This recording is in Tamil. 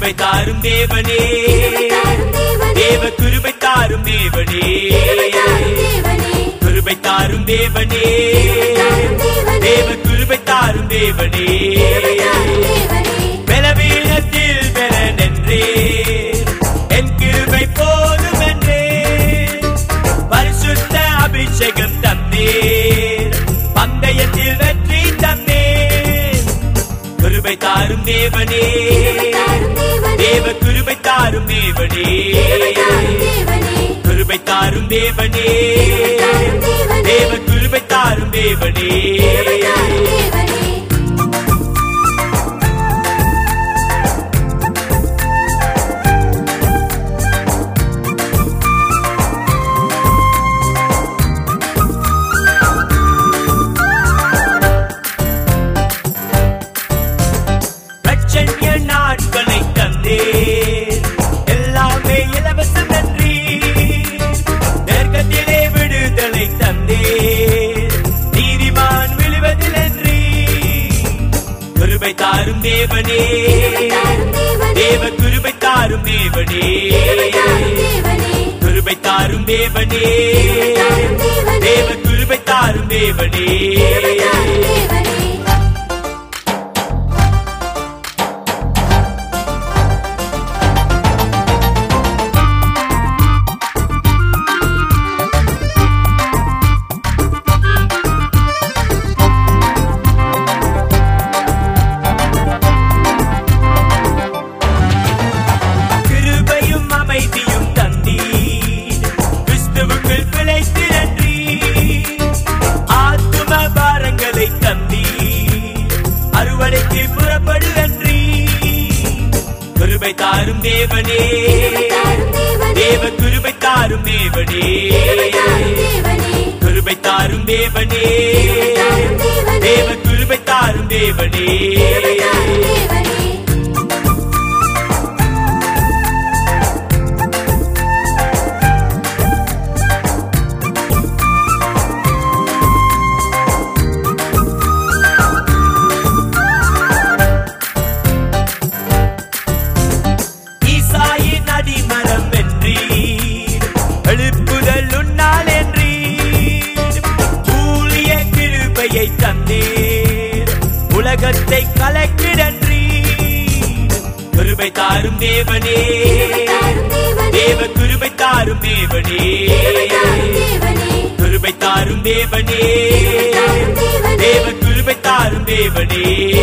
கிருபை தாரும் தேவனே தேவ கிருபை தாரும் தேவனே கிருபை தாரும் தேவனே தேவ கிருபை தாரும் தேவனே பலவீனத்தில் பெறனென்றே என் கிருபை போதும் என்றே பரிசுத்த அபிஷேகம் தந்தேர் பந்தயத்தில் வெற்றி தந்தேர் கிருபை தாரும் தேவனே தேவ கிருபை தாரும் தேவனே கிருபை தாரும் தேவனே தேவ கிருபை தாரும் தேவனே பிரச்சனைய நாட்களை தந்தேன் எல்லாமே இலவசம் நன்றி நெருக்கத்திலே விடுதலை தந்தேன் நீதிமான் விழுவதில் நன்றி கிருபை தாரும் தேவனே தேவ கிருபை தாரும் தேவனே கிருபை தாரும் தேவனே தேவ கிருபை தாரும் தேவனே கிருபையும் அமைதியும் தந்தீர் கிறிஸ்துவுக்குள் பிழைத்து நன்றி ஆத்தும பாரங்களை தந்தீர் அறுவடைக்கு புறப்படு நன்றி கிருபை தாரும் தேவனே தேவ கிருபை தாரும் தேவனே கிருபை தாரும் தேவனே தேவ கிருபை தாரும் தேவனே ஈசாயின் அடிமரம் வென்றீர் எழுப்புதல் உன்னால் என்றீர் ஊழிய கிருபையை தந்தீர் உலகத்தை கலக்கிடன்றீர் கிருபை தாரும் தேவனே தேவ கிருபை தாரும் தேவனே கிருபை தாரும் தேவனே தேவ கிருபை தாரும் தேவனே